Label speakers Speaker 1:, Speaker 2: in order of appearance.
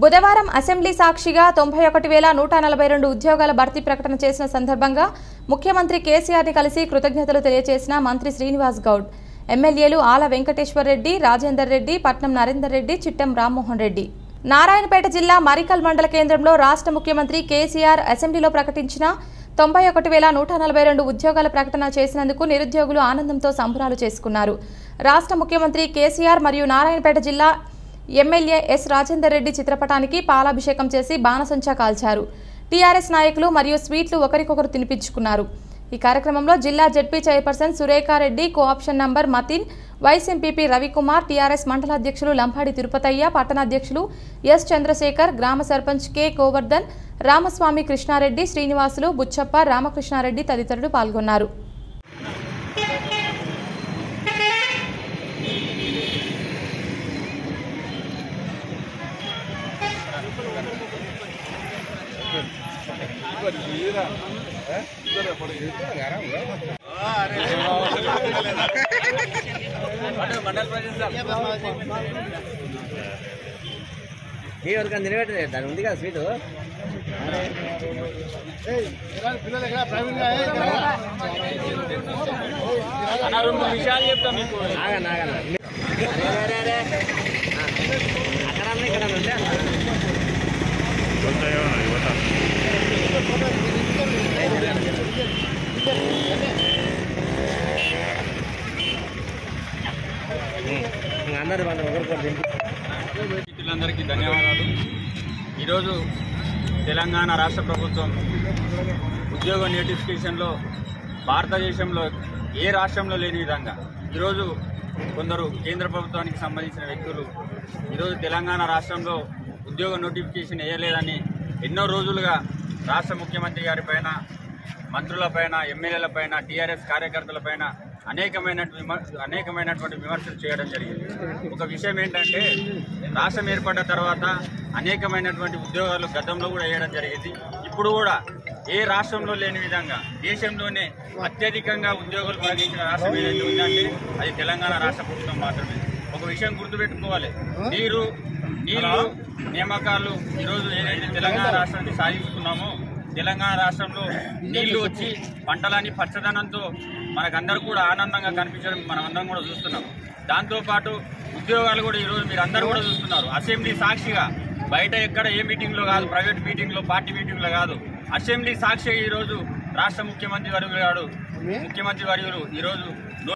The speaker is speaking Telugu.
Speaker 1: బుధవారం అసెంబ్లీ సాక్షిగా తొంభై ఒకటి వేల నూట నలభై రెండు ఉద్యోగాల భర్తీ ప్రకటన చేసిన సందర్భంగా ముఖ్యమంత్రి కేసీఆర్ని కలిసి కృతజ్ఞతలు తెలియజేసిన మంత్రి శ్రీనివాస్ గౌడ్ ఎమ్మెల్యేలు ఆల వెంకటేశ్వర్ రెడ్డి రాజేందర్ రెడ్డి పట్నం నరేందర్ రెడ్డి చిట్టం రామ్మోహన్ రెడ్డి నారాయణపేట జిల్లా మరికల్ మండల కేంద్రంలో రాష్ట్ర ముఖ్యమంత్రి కేసీఆర్ అసెంబ్లీలో ప్రకటించిన తొంభై ఒకటి వేల నూట నలభై రెండు ఉద్యోగాల ప్రకటన చేసినందుకు నిరుద్యోగులు ఆనందంతో సంబరాలు చేసుకున్నారు రాష్ట్ర ముఖ్యమంత్రి కేసీఆర్ మరియు నారాయణపేట జిల్లా ఎమ్మెల్యే ఎస్ రాజేందర్ రెడ్డి చిత్రపటానికి పాలాభిషేకం చేసి బాణసంచా కాల్చారు టీఆర్ఎస్ నాయకులు మరియు స్వీట్లు ఒకరికొకరు తినిపించుకున్నారు ఈ కార్యక్రమంలో జిల్లా ZP chairperson Surekha Reddy cooption number Mathin vice MPP Ravikumar TRS మండల అధ్యక్షులు లంపాడి తిరుపతయ్య పట్టణ అధ్యక్షులు ఎస్ చంద్రశేఖర్ గ్రామ సర్పంచ్ కె గోవర్ధన్ రామస్వామి కృష్ణారెడ్డి శ్రీనివాసులు బుచ్చప్ప రామకృష్ణారెడ్డి తదితరులు పాల్గొన్నారు
Speaker 2: మీ వరకు నిలబెట్టలేదు దాని ఉంది కదా స్వీట్ ఆగండి ఆగండి అరే, అరే, అరే, అరే. ఆ, అక్కడ అన్న, ఇక్కడ అన్న ఉంటే ఇంక అందరు మన ఒకరికొకరు తింటారు.
Speaker 3: మిత్రులందరికీ ధన్యవాదాలు ఈరోజు తెలంగాణ రాష్ట్ర ప్రభుత్వం ఉద్యోగ నోటిఫికేషన్లో భారతదేశంలో ఏ రాష్ట్రంలో లేని విధంగా ఈరోజు కొందరు కేంద్ర ప్రభుత్వానికి సంబంధించిన వ్యక్తులు ఈరోజు తెలంగాణ రాష్ట్రంలో ఉద్యోగ నోటిఫికేషన్ వేయలేదని ఎన్నో రోజులుగా రాష్ట్ర ముఖ్యమంత్రి గారి పైన మంత్రులపైన ఎమ్మెల్యేలపైన టీఆర్ఎస్ కార్యకర్తలపైన అనేకమైన విమర్ అనేకమైనటువంటి విమర్శలు చేయడం జరిగింది ఒక విషయం ఏంటంటే రాష్ట్రం ఏర్పడ్డ తర్వాత అనేకమైనటువంటి ఉద్యోగాలు గతంలో కూడా వేయడం జరిగింది ఇప్పుడు కూడా ఏ రాష్ట్రంలో లేని విధంగా దేశంలోనే అత్యధికంగా ఉద్యోగాలు ప్రకటించిన రాష్ట్రం ఏదైతే ఉందంటే అది తెలంగాణ రాష్ట్ర ప్రభుత్వం మాత్రమే ఒక విషయం గుర్తుపెట్టుకోవాలి నీరు నీళ్లు నియామకాలు ఈరోజు ఏదైతే తెలంగాణ రాష్ట్రాన్ని సాధిస్తున్నామో తెలంగాణ రాష్ట్రంలో నీళ్లు వచ్చి పంటలని పచ్చదనంతో మనకందరూ కూడా ఆనందంగా కనిపించడం మనం అందరం కూడా చూస్తున్నాం దాంతోపాటు ఉద్యోగాలు కూడా ఈరోజు మీరు అందరూ కూడా చూస్తున్నారు అసెంబ్లీ సాక్షిగా బయట ఎక్కడ ఏ మీటింగ్లో కాదు ప్రైవేట్ మీటింగ్లో పార్టీ మీటింగ్లో కాదు అసెంబ్లీ సాక్షిగా ఈరోజు రాష్ట్ర ముఖ్యమంత్రి వర్యులు గారు ముఖ్యమంత్రి వర్యులు ఈరోజు